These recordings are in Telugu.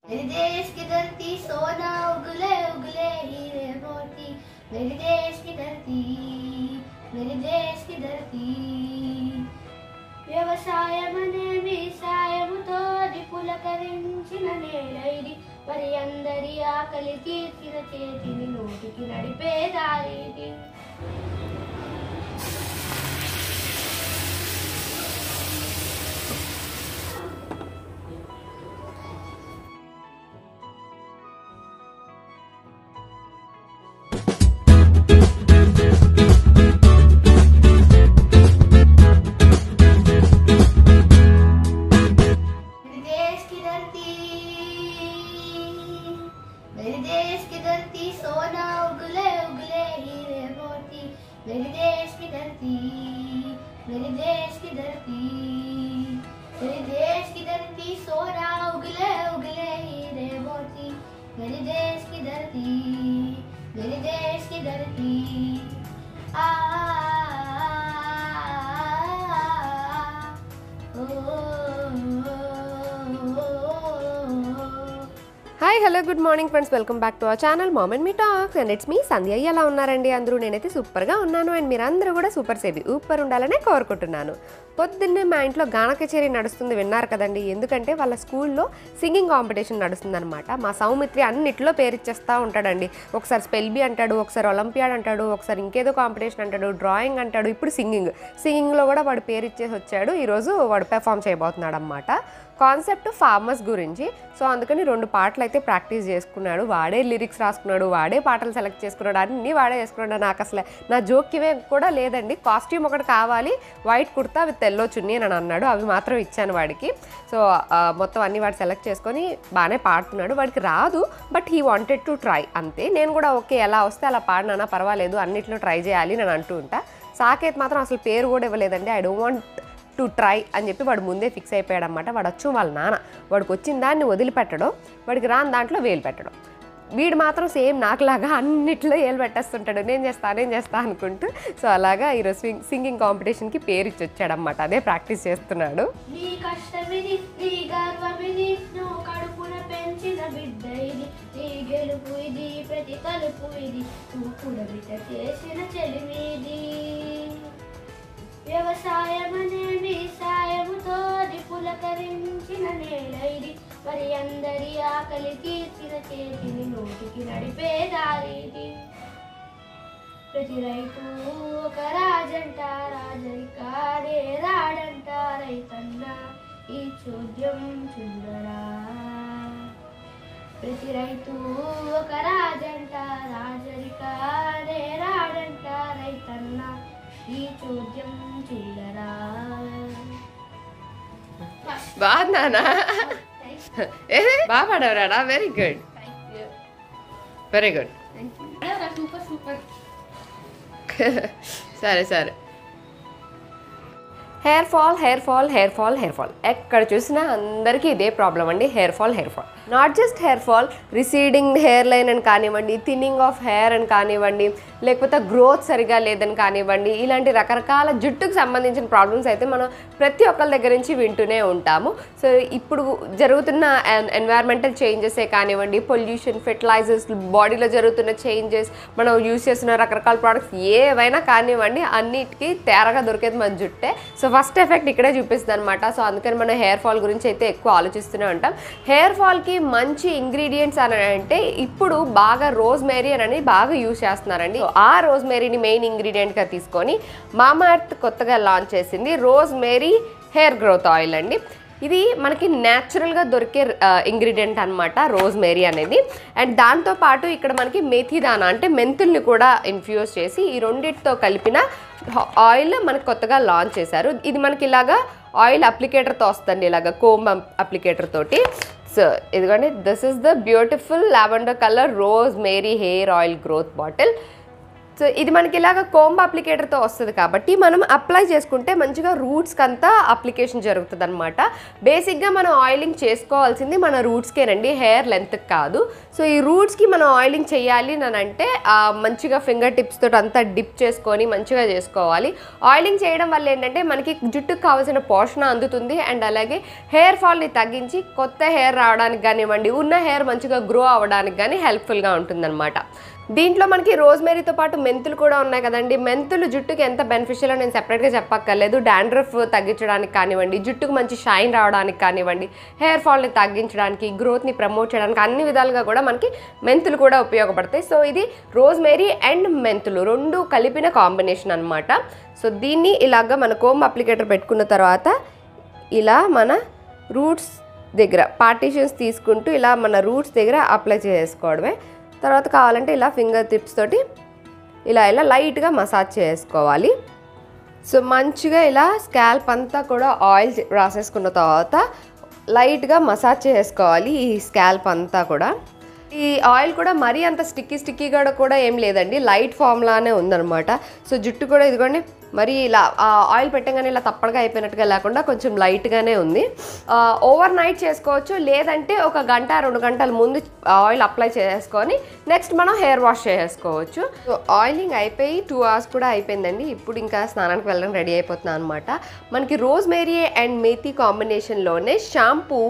मेरे देश की धरती सोना उगले उगले हीरे मोती मेरे देश की धरती मेरे देश की धरती వ్యవసాయమనేమి సాయముతో పులకరించిన నేలైది మరి అందరి ఆకలి తీర్చిన చేతిని నోటికి నడిపే దారిది मेरे देश की धरती मेरे देश की धरती सोना उगले उगले हीरे मोती मेरे देश की धरती मेरे देश की धरती मेरे देश की धरती सोना उगले उगले हीरे मोती मेरे देश की धरती मेरे देश की धरती आ, आ, आ, आ, hi hello good morning friends welcome back to our channel mom and me talks and it's me Sandhya ఎలా ఉన్నారండి అందరూ నేనైతే సూపర్గా ఉన్నాను అండ్ మీరందరూ కూడా సూపర్ సేవి ఊపర్ ఉండాలనే కోరుకుంటున్నాను పొద్దున్నే మా ఇంట్లో గాన కచేరీ నడుస్తుంది విన్నారు కదండి ఎందుకంటే వాళ్ళ స్కూల్లో సింగింగ్ కాంపిటీషన్ నడుస్తుందన్నమాట మా సౌమిత్రి అన్నిట్లో పేరిచ్చేస్తూ ఉంటాడండి ఒకసారి స్పెల్ బీ అంటాడు ఒకసారి ఒలింపియాడ్ అంటాడు ఒకసారి ఇంకేదో కాంపిటీషన్ అంటాడు డ్రాయింగ్ అంటాడు ఇప్పుడు సింగింగ్ సింగింగ్లో కూడా వాడు పేరిచ్చేసి వచ్చాడు ఈరోజు వాడు పెర్ఫామ్ చేయబోతున్నాడు అనమాట కాన్సెప్ట్ ఫార్మర్స్ గురించి సో అందుకని రెండు పాటలు అయితే ప్రాక్టీస్ చేసుకున్నాడు వాడే లిరిక్స్ రాసుకున్నాడు వాడే పాటలు సెలెక్ట్ చేసుకున్నాడు అన్నీ వాడే చేసుకున్నాడు నాకు అసలు నా జోక్యమే కూడా లేదండి కాస్ట్యూమ్ ఒకటి కావాలి white kurta with yellow chunni అని అన్నాడు అవి మాత్రం ఇచ్చాను వాడికి సో ఆ, మొత్తం అన్ని వాడు సెలెక్ట్ చేసుకొని బాగానే పాడుతున్నాడు వాడికి రాదు but he wanted to try అంతే నేను కూడా ఓకే ఎలా వస్తే అలా పాడినా పర్వాలేదు అన్నిట్లో ట్రై చేయాలి నేను అంటూ ఉంటా సాకేత్ మాత్రం అసలు పేరు కూడా ఇవ్వలేదండి I don't want to try అని చెప్పి వాడు ముందే ఫిక్స్ అయిపోయాడు అనమాట వాడు వచ్చు వాళ్ళ నాన్న వాడికి వచ్చిన దాన్ని వదిలిపెట్టడం వాడికి రాని దాంట్లో వేలు పెట్టడం వీడు మాత్రం సేమ్ నాకులాగా అన్నిట్లో ఏలు పెట్టేస్తుంటాడు నేను చేస్తా నేను చేస్తా అనుకుంటూ సో అలాగా ఈరోజు సింగ్ సింగింగ్ కాంపిటీషన్కి పేరు ఇచ్చి వచ్చాడనమాట అదే ప్రాక్టీస్ చేస్తున్నాడు నీ కష్టమిది నీ గర్వమిది నువ్వు కడుపున పెంచిన బిడ్డ ఇది నీ గెలుపు ఇది ప్రతి తలుపు ఇది నువ్వు కూడబిడ్డ చేసిన చెలిమిది వ్యవసాయమనేమి సాయముతో పులకరించిన నేల ఇది మరి అందరి ఆకలి తీర్చిన చేతిని నోటికి నడిపే దారిది ప్రతి రైతు ఒక రాజంట రాజరికాడే రాడంట రైతన్న ఈ చోద్యం చుండరా ప్రతి రైతు ఒక రాజంట రాజరికాడే రాడంట రైతన్న ఈ చోద్యం చూడరా బాగున్నానా ఏ బాగా పాడవరాడా very good very good super super సరే సరే hair fall hair fall hair fall hair fall ఎక్కడ చూసినా అందరికీ ఇదే ప్రాబ్లం అండి hair fall hair fall not just hair fall receding hairline అని కానివ్వండి థిన్నింగ్ ఆఫ్ హెయిర్ అని కానివ్వండి లేకపోతే గ్రోత్ సరిగా లేదని కానివ్వండి ఇలాంటి రకరకాల జుట్టుకు సంబంధించిన ప్రాబ్లమ్స్ అయితే మనం ప్రతి ఒక్కరి దగ్గర నుంచి వింటూనే ఉంటాము సో ఇప్పుడు జరుగుతున్న ఎన్వైర్మెంటల్ చేంజెసే కానివ్వండి పొల్యూషన్ ఫెర్టిలైజర్స్ బాడీలో జరుగుతున్న చేంజెస్ మనం యూస్ చేస్తున్న రకరకాల ప్రోడక్ట్స్ ఏవైనా కానివ్వండి అన్నిటికీ తేరగా దొరికేది మన జుట్టే సో ఫస్ట్ ఎఫెక్ట్ ఇక్కడే చూపిస్తుంది అనమాట సో అందుకని మనం హెయిర్ ఫాల్ గురించి అయితే ఎక్కువ ఆలోచిస్తూనే ఉంటాం హెయిర్ ఫాల్కి మంచి ఇంగ్రీడియంట్స్ అని అంటే ఇప్పుడు బాగా రోజ్ మేరీ అని బాగా యూజ్ చేస్తున్నారండి సో ఆ రోజ్ మేరీని మెయిన్ ఇంగ్రీడియంట్గా తీసుకొని మామా ఎర్త్ కొత్తగా లాంచ్ చేసింది rosemary hair growth oil అండి ఇది మనకి న్యాచురల్గా దొరికే ఇంగ్రీడియంట్ అనమాట రోజ్ మేరీ అనేది అండ్ దాంతోపాటు ఇక్కడ మనకి మెథి దానా అంటే మెంతుల్ని కూడా ఇన్ఫ్యూజ్ చేసి ఈ రెండింటితో కలిపిన ఆయిల్ మనకి కొత్తగా లాంచ్ చేశారు ఇది మనకి ఇలాగా ఆయిల్ అప్లికేటర్తో వస్తుంది ఇలాగా కోమ్ అప్లికేటర్ తోటి సో ఇదిగోండి this is the beautiful lavender colour rosemary hair oil growth bottle so ఇది మనకి ఇలాగ కోంబ్ అప్లికేటర్తో వస్తుంది కాబట్టి మనం అప్లై చేసుకుంటే మంచిగా రూట్స్కి అంతా అప్లికేషన్ జరుగుతుంది అనమాట బేసిక్గా మనం ఆయిలింగ్ చేసుకోవాల్సింది మన రూట్స్కేనండి హెయిర్ లెంత్కి కాదు సో ఈ రూట్స్కి మనం ఆయిలింగ్ చేయాలి అని అంటే ఆ, మంచిగా ఫింగర్ టిప్స్ తోటి అంతా డిప్ చేసుకొని మంచిగా చేసుకోవాలి ఆయిలింగ్ చేయడం వల్ల ఏంటంటే మనకి జుట్టుకు కావాల్సిన పోషణ అందుతుంది అండ్ అలాగే హెయిర్ ఫాల్ని తగ్గించి కొత్త హెయిర్ రావడానికి కానివ్వండి ఉన్న హెయిర్ మంచిగా గ్రో అవ్వడానికి కానీ హెల్ప్ఫుల్గా ఉంటుందన్నమాట దీంట్లో మనకి రోజ్మేరీతో పాటు మెంతులు కూడా ఉన్నాయి కదండి మెంతులు జుట్టుకి ఎంత బెనిఫిషియల్ నేను సెపరేట్గా చెప్పక్కర్లేదు డాండ్రఫ్ తగ్గించడానికి కానివ్వండి జుట్టుకు మంచి షైన్ రావడానికి కానివ్వండి హెయిర్ ఫాల్ని తగ్గించడానికి గ్రోత్ని ప్రమోట్ చేయడానికి అన్ని విధాలుగా కూడా మనకి మెంతులు కూడా ఉపయోగపడతాయి సో ఇది రోజ్మేరీ అండ్ మెంతులు రెండు కలిపిన కాంబినేషన్ అనమాట సో దీన్ని ఇలాగా మన కోమ్ అప్లికేటర్ పెట్టుకున్న తర్వాత ఇలా మన రూట్స్ దగ్గర పార్టీషన్స్ తీసుకుంటూ ఇలా మన రూట్స్ దగ్గర అప్లై చేసుకోవడమే తర్వాత కావాలంటే ఇలా ఫింగర్ టిప్స్ తోటి ఇలా ఇలా లైట్గా మసాజ్ చేసుకోవాలి సో మంచిగా ఇలా స్కాల్ప్ అంతా కూడా ఆయిల్ రాసేసుకున్న తర్వాత లైట్గా మసాజ్ చేసుకోవాలి ఈ స్కాల్ప్ అంతా కూడా ఈ ఆయిల్ కూడా మరీ అంత స్టిక్కీ స్టిక్కీగా కూడా ఏం లేదండి లైట్ ఫామ్లానే ఉందన్నమాట సో జుట్టు కూడా ఇదిగోండి మరి ఇలా ఆ ఆయిల్ పెట్టగానే ఇలా తప్పడుగా అయిపోయినట్టుగా లేకుండా కొంచెం లైట్గానే ఉంది ఓవర్ నైట్ చేసుకోవచ్చు లేదంటే ఒక గంట రెండు గంటల ముందు ఆయిల్ అప్లై చేసుకొని నెక్స్ట్ మనం హెయిర్ వాష్ చేసుకోవచ్చు సో ఆయిలింగ్ అయిపోయి టూ అవర్స్ కూడా అయిపోయిందండి ఇప్పుడు ఇంకా స్నానానికి వెళ్ళడం రెడీ అయిపోతున్నాను అనమాట మనకి రోజ్ మేరీ అండ్ మేతి కాంబినేషన్లోనే షాంపూ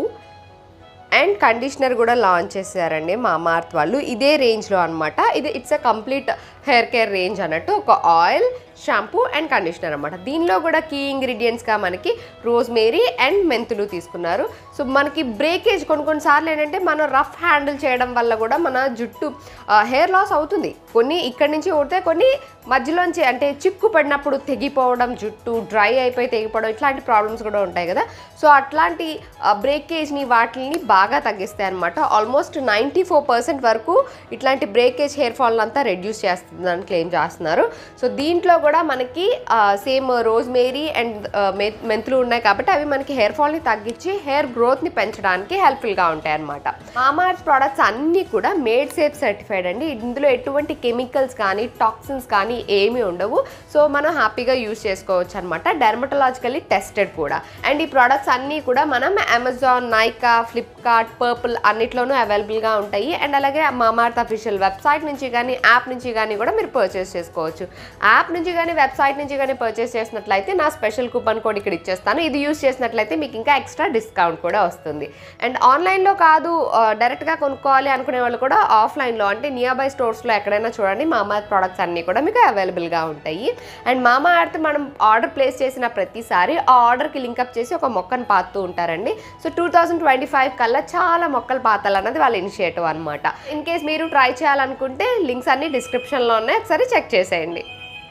అండ్ కండిషనర్ కూడా లాంచ్ చేశారండి మా మార్త్ వాళ్ళు ఇదే రేంజ్లో అనమాట ఇది it's a complete hair care range అన్నట్టు ఒక ఆయిల్ షాంపూ అండ్ కండిషనర్ అనమాట దీనిలో కూడా కీ ఇంగ్రీడియంట్స్గా మనకి రోజ్మేరీ అండ్ మెంతులు తీసుకున్నారు సో మనకి బ్రేకేజ్ కొన్ని కొన్నిసార్లు ఏంటంటే మనం రఫ్ హ్యాండిల్ చేయడం వల్ల కూడా మన జుట్టు హెయిర్ లాస్ అవుతుంది కొన్ని ఇక్కడి నుంచి ఊడితే కొన్ని మధ్యలోంచి అంటే చిక్కు పడినప్పుడు తెగిపోవడం జుట్టు డ్రై అయిపోయి తెగిపోవడం ఇట్లాంటి ప్రాబ్లమ్స్ కూడా ఉంటాయి కదా సో అట్లాంటి బ్రేకేజ్ని వాటిని బాగా తగ్గిస్తాయి అనమాట ఆల్మోస్ట్ నైంటీ ఫోర్ పర్సెంట్ వరకు ఇట్లాంటి బ్రేకేజ్ హెయిర్ ఫాల్ అంతా రెడ్యూస్ చేస్తుందని క్లెయిమ్ చేస్తున్నారు సో దీంట్లో కూడా మనకి సేమ్ రోజ్మేరీ అండ్ మెంతులు ఉన్నాయి కాబట్టి అవి మనకి హెయిర్ ఫాల్ని తగ్గించి హెయిర్ గ్రోత్ని పెంచడానికి హెల్ప్ఫుల్గా ఉంటాయి అనమాట మామార్త్ ప్రోడక్ట్స్ అన్నీ కూడా మేడ్ సేఫ్ సర్టిఫైడ్ అండి ఇందులో ఎటువంటి కెమికల్స్ కానీ టాక్సిన్స్ కానీ ఏమీ ఉండవు సో మనం హ్యాపీగా యూజ్ చేసుకోవచ్చు అనమాట డెర్మటలాజికల్లీ టెస్టెడ్ కూడా అండ్ ఈ ప్రోడక్ట్స్ అన్నీ కూడా మనం అమెజాన్ నైకా ఫ్లిప్కార్ట్ పర్పుల్ అన్నిట్లోనూ అవైలబుల్గా ఉంటాయి అండ్ అలాగే మామార్త్ అఫీషియల్ వెబ్సైట్ నుంచి కానీ యాప్ నుంచి కానీ కూడా మీరు పర్చేస్ చేసుకోవచ్చు యాప్ నుంచి కానీ వెబ్సైట్ నుంచి కానీ పర్చేస్ చేసినట్లయితే నా స్పెషల్ కూపన్ కోడ్ ఇక్కడ ఇచ్చేస్తాను ఇది యూస్ చేసినట్లయితే మీకు ఇంకా ఎక్స్ట్రా డిస్కౌంట్ కూడా వస్తుంది అండ్ ఆన్లైన్లో కాదు ఆ, డైరెక్ట్గా కొనుక్కోవాలి అనుకునే వాళ్ళు కూడా ఆఫ్లైన్లో అంటే నియర్ బై స్టోర్స్లో ఎక్కడైనా చూడండి మామా ఎర్త్ ప్రోడక్ట్స్ అన్నీ కూడా మీకు అవైలబుల్గా ఉంటాయి అండ్ మామా ఎర్త్ మనం ఆర్డర్ ప్లేస్ చేసిన ప్రతిసారి ఆ ఆర్డర్కి లింకప్ చేసి ఒక మొక్కను పాతూ ఉంటారండి so two thousand twenty five కల్లా చాలా మొక్కలు పాతాలన్నది వాళ్ళ ఇనిషియేటివ్ అనమాట ఇన్ కేస్ మీరు ట్రై చేయాలనుకుంటే లింక్స్ అన్ని డిస్క్రిప్షన్లో ఉన్నాయి ఒకసారి చెక్ చేసేయండి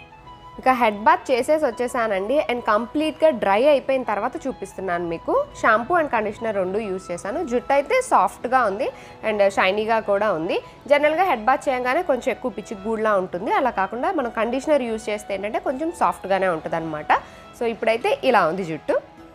ఇక హెడ్ బాత్ చేసేసి వచ్చేసానండి అండ్ కంప్లీట్గా డ్రై అయిపోయిన తర్వాత చూపిస్తున్నాను మీకు షాంపూ అండ్ కండిషనర్ రెండు యూస్ చేశాను జుట్టు అయితే సాఫ్ట్గా ఉంది అండ్ షైనీగా కూడా ఉంది జనరల్గా హెడ్ బాత్ చేయగానే కొంచెం ఎక్కువ పిచ్చి గూడ్లా ఉంటుంది అలా కాకుండా మనం కండిషనర్ యూస్ చేస్తే ఏంటంటే కొంచెం సాఫ్ట్గానే ఉంటుంది అనమాట సో ఇప్పుడైతే ఇలా ఉంది జుట్టు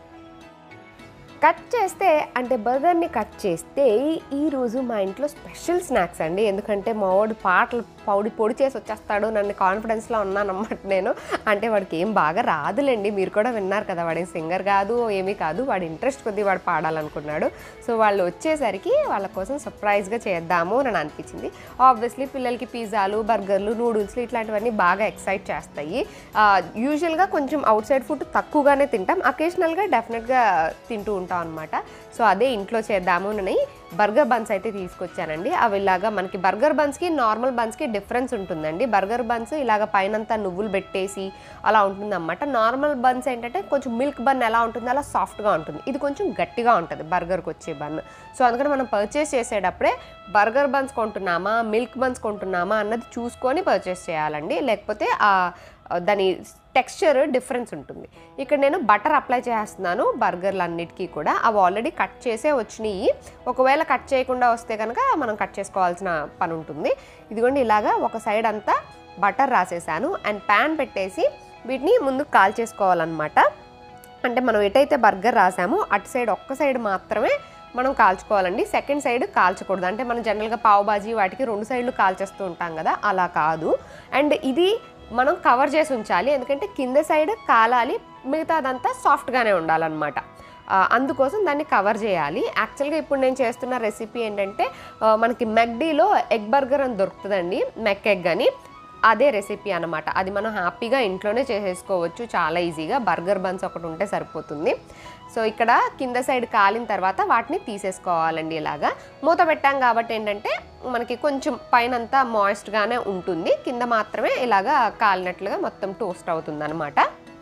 కట్ చేస్తే అంటే బర్గర్ని కట్ చేస్తే ఈరోజు మా ఇంట్లో స్పెషల్ స్నాక్స్ అండి ఎందుకంటే మా వాడు పాటలు పౌడి పొడి చేసి వచ్చేస్తాడు నన్ను కాన్ఫిడెన్స్లో ఉన్నానన్నమాట నేను అంటే వాడికి ఏం బాగా రాదులేండి మీరు కూడా విన్నారు కదా వాడి సింగర్ కాదు ఏమీ కాదు వాడి ఇంట్రెస్ట్ కొద్దీ వాడు పాడాలనుకున్నాడు సో వాళ్ళు వచ్చేసరికి వాళ్ళ కోసం సర్ప్రైజ్గా చేద్దాము అని అనిపించింది ఆబ్వియస్లీ పిల్లలకి పిజ్జాలు బర్గర్లు నూడిల్స్లు ఇట్లాంటివన్నీ బాగా ఎక్సైట్ చేస్తాయి యూజువల్గా కొంచెం అవుట్ సైడ్ ఫుడ్ తక్కువగానే తింటాం అకేషనల్గా డెఫినెట్గా తింటూ ఉంటాం అనమాట సో అదే ఇంట్లో చేద్దాము అని బర్గర్ బన్స్ అయితే తీసుకొచ్చానండి అవి ఇలాగా మనకి బర్గర్ బన్స్కి నార్మల్ బన్స్కి డిఫరెన్స్ ఉంటుందండి బర్గర్ బన్స్ ఇలాగ పైనంతా నువ్వులు పెట్టేసి అలా ఉంటుందన్నమాట నార్మల్ బన్స్ ఏంటంటే కొంచెం మిల్క్ బన్ ఎలా ఉంటుంది అలా సాఫ్ట్గా ఉంటుంది ఇది కొంచెం గట్టిగా ఉంటుంది బర్గర్కి వచ్చే బన్ సో అందుకని మనం పర్చేస్ చేసేటప్పుడే బర్గర్ బన్స్ కొంటున్నామా మిల్క్ బన్స్ కొంటున్నామా అన్నది చూసుకొని పర్చేస్ చేయాలండి లేకపోతే ఆ దాని టెక్స్చర్ డిఫరెన్స్ ఉంటుంది ఇక్కడ నేను బటర్ అప్లై చేస్తున్నాను బర్గర్లు అన్నిటికీ కూడా అవి ఆల్రెడీ కట్ చేసే వచ్చినాయి ఒకవేళ కట్ చేయకుండా వస్తే కనుక మనం కట్ చేసుకోవాల్సిన పని ఉంటుంది ఇదిగోండి ఇలాగా ఒక సైడ్ అంతా బటర్ రాసేసాను అండ్ ప్యాన్ పెట్టేసి వీటిని ముందు కాల్ చేసుకోవాలన్నమాట అంటే మనం ఎటైతే బర్గర్ రాసామో అటు సైడ్ ఒక్క సైడ్ మాత్రమే మనం కాల్చుకోవాలండి సెకండ్ సైడ్ కాల్చకూడదు అంటే మనం జనరల్గా పావు బాజీ వాటికి రెండు సైడ్లు కాల్చేస్తూ ఉంటాం కదా అలా కాదు అండ్ ఇది మనం కవర్ చేసి ఉంచాలి ఎందుకంటే కింద సైడ్ కాలాలి మిగతాదంతా సాఫ్ట్గానే ఉండాలన్నమాట ఆ, అందుకోసం దాన్ని కవర్ చేయాలి యాక్చువల్గా ఇప్పుడు నేను చేస్తున్న రెసిపీ ఏంటంటే ఆ, మనకి మెక్డీలో ఎగ్ బర్గర్ అని దొరుకుతుందండి మెక్ ఎగ్ అని అదే రెసిపీ అనమాట అది మనం హ్యాపీగా ఇంట్లోనే చేసేసుకోవచ్చు చాలా ఈజీగా బర్గర్ బన్స్ ఒకటి ఉంటే సరిపోతుంది సో ఇక్కడ కింద సైడ్ కాలిన తర్వాత వాటిని తీసేసుకోవాలండి ఇలాగా మూత పెట్టాం కాబట్టి ఏంటంటే మనకి కొంచెం పైన అంతా మాయిస్ట్గానే ఉంటుంది కింద మాత్రమే ఇలాగా కాలినట్లుగా మొత్తం టోస్ట్ అవుతుంది అనమాట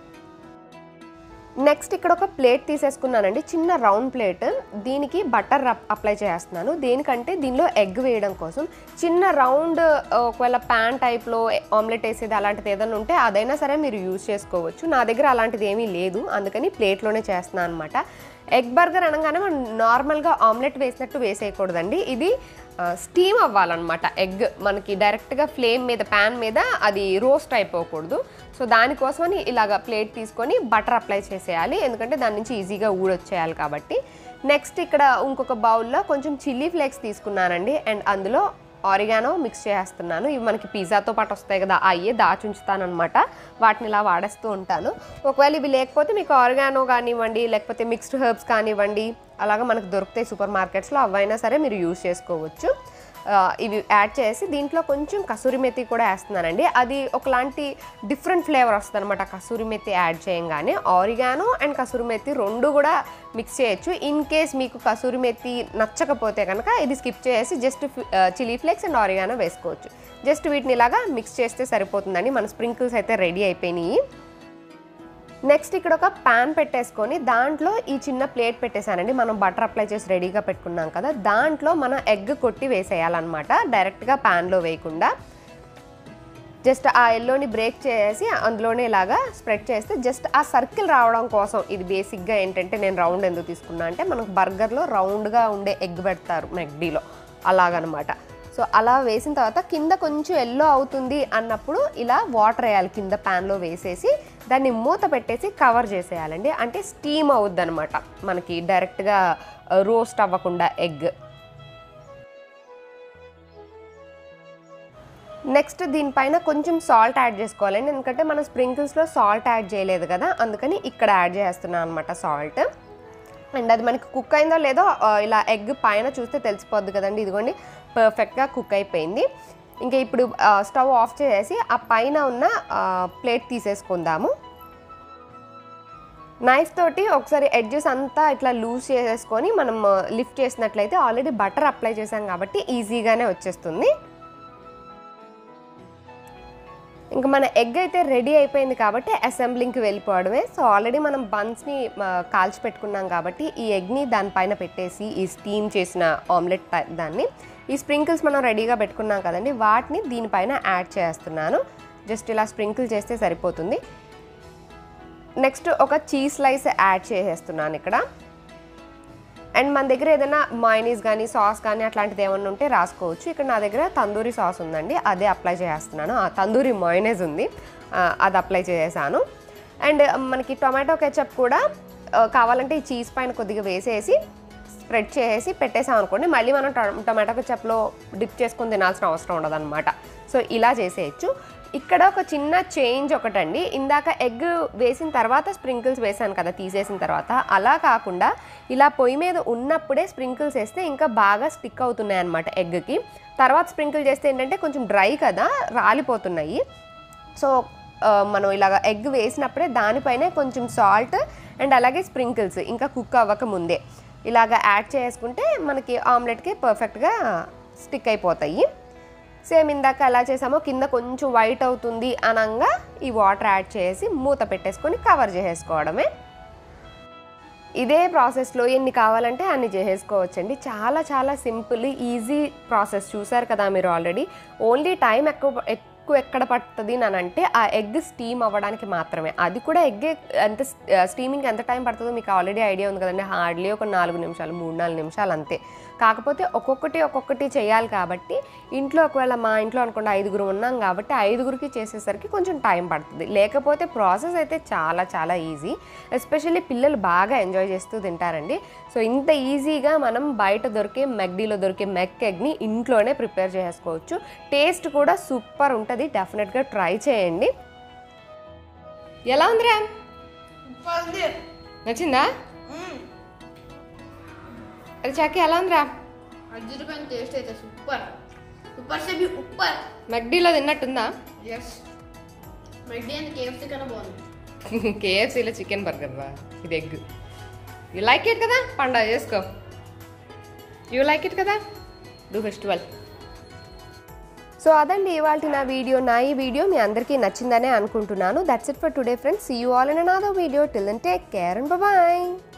నెక్స్ట్ ఇక్కడ ఒక ప్లేట్ తీసేసుకున్నానండి చిన్న రౌండ్ ప్లేట్ దీనికి బటర్ అప్లై చేస్తున్నాను దేనికంటే దీనిలో ఎగ్ వేయడం కోసం చిన్న రౌండ్ ఒకవేళ ప్యాన్ టైప్లో ఆమ్లెట్ వేసేది అలాంటిది ఏదైనా ఉంటే అదైనా సరే మీరు యూజ్ చేసుకోవచ్చు నా దగ్గర అలాంటిది ఏమీ లేదు అందుకని ప్లేట్లోనే చేస్తున్నాను అనమాట ఎగ్ బర్గర్ అనగానే మనం నార్మల్గా ఆమ్లెట్ వేసినట్టు వేసేయకూడదండి ఇది స్టీమ్ అవ్వాలన్నమాట ఎగ్ మనకి డైరెక్ట్గా ఫ్లేమ్ మీద ప్యాన్ మీద అది రోస్ట్ అయిపోకూడదు సో దానికోసమని ఇలాగ ప్లేట్ తీసుకొని బటర్ అప్లై చేసేయాలి ఎందుకంటే దాని నుంచి ఈజీగా ఊడొచ్చేయాలి కాబట్టి నెక్స్ట్ ఇక్కడ ఇంకొక బౌల్లో కొంచెం చిల్లీ ఫ్లేక్స్ తీసుకున్నానండి అండ్ అందులో ఆరిగానో మిక్స్ చేస్తున్నాను ఇవి మనకి పిజ్జాతో పాటు వస్తాయి కదా అయ్యే దాచి ఉంచుతానమాట వాటిని ఇలా వాడేస్తూ ఉంటాను ఒకవేళ ఇవి లేకపోతే మీకు ఆరిగానో కానివ్వండి లేకపోతే మిక్స్డ్ హెర్బ్స్ కానివ్వండి అలాగా మనకు దొరుకుతాయి సూపర్ మార్కెట్స్లో అవైనా సరే మీరు యూజ్ చేసుకోవచ్చు ఆ, ఇవి యాడ్ చేసి దీంట్లో కొంచెం కసూరి మెత్తి కూడా వేస్తున్నానండి అది ఒకలాంటి డిఫరెంట్ ఫ్లేవర్ వస్తుంది అనమాట కసూరి మెత్తి యాడ్ చేయంగానే ఆరిగానో అండ్ కసూరి మెత్తి రెండు కూడా మిక్స్ చేయొచ్చు ఇన్ కేస్ మీకు కసూరి మెత్తి నచ్చకపోతే కనుక ఇది స్కిప్ చేసి just chilli flakes and oregano వేసుకోవచ్చు జస్ట్ వీటిని ఇలాగా మిక్స్ చేస్తే సరిపోతుందండి మన స్ప్రింకిల్స్ అయితే రెడీ అయిపోయినాయి నెక్స్ట్ ఇక్కడ ఒక ప్యాన్ పెట్టేసుకొని దాంట్లో ఈ చిన్న ప్లేట్ పెట్టేశానండి మనం బటర్ అప్లై చేసి రెడీగా పెట్టుకున్నాం కదా దాంట్లో మనం ఎగ్ కొట్టి వేసేయాలన్నమాట డైరెక్ట్గా ప్యాన్లో వేయకుండా జస్ట్ ఆ ఎల్లోని బ్రేక్ చేసి అందులోనే ఇలాగా స్ప్రెడ్ చేస్తే జస్ట్ ఆ సర్కిల్ రావడం కోసం ఇది బేసిక్గా ఏంటంటే నేను రౌండ్ ఎందుకు తీసుకున్నా అంటే మనకు బర్గర్లో రౌండ్గా ఉండే ఎగ్ పెడతారు మెక్డీలో అలాగనమాట సో అలా వేసిన తర్వాత కింద కొంచెం ఎల్లో అవుతుంది అన్నప్పుడు ఇలా వాటర్ వేయాలి కింద ప్యాన్లో వేసేసి దాన్ని మూత పెట్టేసి కవర్ చేసేయాలండి అంటే స్టీమ్ అవుద్ది అనమాట మనకి డైరెక్ట్గా రోస్ట్ అవ్వకుండా ఎగ్ నెక్స్ట్ దీనిపైన కొంచెం సాల్ట్ యాడ్ చేసుకోవాలండి ఎందుకంటే మనం స్ప్రింకిల్స్లో సాల్ట్ యాడ్ చేయలేదు కదా అందుకని ఇక్కడ యాడ్ చేస్తున్నాను అనమాట సాల్ట్ అండ్ అది మనకి కుక్ అయిందో లేదో ఆ, ఇలా ఎగ్ పైన చూస్తే తెలిసిపోద్ది కదండి ఇదిగోండి పర్ఫెక్ట్గా కుక్ అయిపోయింది ఇంకా ఇప్పుడు ఆ, స్టవ్ ఆఫ్ చేసేసి ఆ పైన ఉన్న ఆ, ప్లేట్ తీసేసుకుందాము నైఫ్ తోటి ఒకసారి ఎడ్జెస్ అంతా ఇట్లా లూజ్ చేసేసుకొని మనం లిఫ్ట్ చేసినట్లయితే ఆల్రెడీ బటర్ అప్లై చేసాం కాబట్టి ఈజీగానే వచ్చేస్తుంది ఇంకా మన ఎగ్ అయితే రెడీ అయిపోయింది కాబట్టి అసెంబ్లింగ్కి వెళ్ళిపోవడమే సో ఆల్రెడీ మనం బన్స్ని కాల్చి పెట్టుకున్నాం కాబట్టి ఈ ఎగ్ని దానిపైన పెట్టేసి ఈ స్టీమ్ చేసిన ఆమ్లెట్ టై- దాన్ని ఈ స్ప్రింకిల్స్ మనం రెడీగా పెట్టుకున్నాం కదండి వాటిని దీనిపైన యాడ్ చేస్తున్నాను జస్ట్ ఇలా స్ప్రింకిల్ చేస్తే సరిపోతుంది నెక్స్ట్ ఒక చీజ్ స్లైస్ యాడ్ చేసేస్తున్నాను ఇక్కడ అండ్ మన దగ్గర ఏదైనా మైనీస్ కానీ సాస్ కానీ అట్లాంటిది ఏమన్నా ఉంటే రాసుకోవచ్చు ఇక్కడ నా దగ్గర తందూరి సాస్ ఉందండి అదే అప్లై చేస్తున్నాను ఆ తందూరి మైనీస్ ఉంది ఆ, అది అప్లై చేసేసాను అండ్ మనకి టొమాటో కెచప్ కూడా ఆ, కావాలంటే ఈ చీజ్ పైన కొద్దిగా వేసేసి స్ప్రెడ్ చేసి పెట్టేసాం అనుకోండి మళ్ళీ మనం టొ- టొమాటో కెచప్లో డిప్ చేసుకొని తినాల్సిన అవసరం ఉండదన్నమాట సో ఇలా చేసేయచ్చు ఇక్కడ ఒక చిన్న చేంజ్ ఒకటండి ఇందాక ఎగ్ వేసిన తర్వాత స్ప్రింకిల్స్ వేసాను కదా తీసేసిన తర్వాత అలా కాకుండా ఇలా పొయ్యి మీద ఉన్నప్పుడే స్ప్రింకిల్స్ వేస్తే ఇంకా బాగా స్టిక్ అవుతున్నాయి అనమాట ఎగ్కి తర్వాత స్ప్రింకిల్ చేస్తే ఏంటంటే కొంచెం డ్రై కదా రాలిపోతున్నాయి సో ఆ, మనం ఇలాగ ఎగ్ వేసినప్పుడే దానిపైనే కొంచెం సాల్ట్ అండ్ అలాగే స్ప్రింకిల్స్ ఇంకా కుక్ అవ్వక ముందే ఇలాగ యాడ్ చేసుకుంటే మనకి ఆమ్లెట్కి పర్ఫెక్ట్గా స్టిక్ అయిపోతాయి సేమ్ ఇందాక ఎలా చేసామో కింద కొంచెం వైట్ అవుతుంది అనగా ఈ వాటర్ యాడ్ చేసి మూత పెట్టేసుకొని కవర్ చేసేసుకోవడమే ఇదే ప్రాసెస్లో ఎన్ని కావాలంటే అన్ని చేసేసుకోవచ్చండి చాలా చాలా సింపుల్ ఈజీ ప్రాసెస్ చూసారు కదా మీరు ఆల్రెడీ ఓన్లీ టైం ఎక్కువ ఎక్కువ ఎక్కడ పడుతుంది అని అంటే ఆ ఎగ్ స్టీమ్ అవ్వడానికి మాత్రమే అది కూడా ఎగ్ ఎంత స్టీమింగ్ ఎంత టైం పడుతుందో మీకు ఆల్రెడీ ఐడియా ఉంది కదండి హార్డ్లీ ఒక నాలుగు నిమిషాలు మూడు నాలుగు నిమిషాలు అంతే కాకపోతే ఒక్కొక్కటి ఒక్కొక్కటి చేయాలి కాబట్టి ఇంట్లో ఒకవేళ మా ఇంట్లో అనుకోండి ఐదుగురు ఉన్నాం కాబట్టి ఐదుగురికి చేసేసరికి కొంచెం టైం పడుతుంది లేకపోతే ప్రాసెస్ అయితే చాలా చాలా ఈజీ ఎస్పెషల్లీ పిల్లలు బాగా ఎంజాయ్ చేస్తూ తింటారండి సో ఇంత ఈజీగా మనం బయట దొరికే మెగ్డీలో దొరికే మెక్ ఎగ్ని ఇంట్లోనే ప్రిపేర్ చేసుకోవచ్చు టేస్ట్ కూడా సూపర్ ఉంటుంది డెఫినెట్గా ట్రై చేయండి ఎలా ఉందిరా నచ్చిందా అరే చాకి ఎలా ఉందిరా అజ్జిరిపోయిన టేస్ట్ అయితే సూపర్ సూపర్ సే ఉప్పర్ మెగ్డీలో తిన్నట్టుందా ఎస్ మెడ్డీ అండ్ కేఎఫ్సీ కన్నా బాగుంది కేఎఫ్సీలో చికెన్ బర్గర్ రా ఇది ఎగ్ యూ లైక్ ఇట్ కదా పండగ చేసుకో యూ లైక్ ఇట్ కదా డూ ఫెస్టివల్ సో అదండి ఇవాళ నా వీడియో నా ఈ వీడియో మీ అందరికీ నచ్చిందనే అనుకుంటున్నాను that's it for today friends see you all in another video till and take care and bye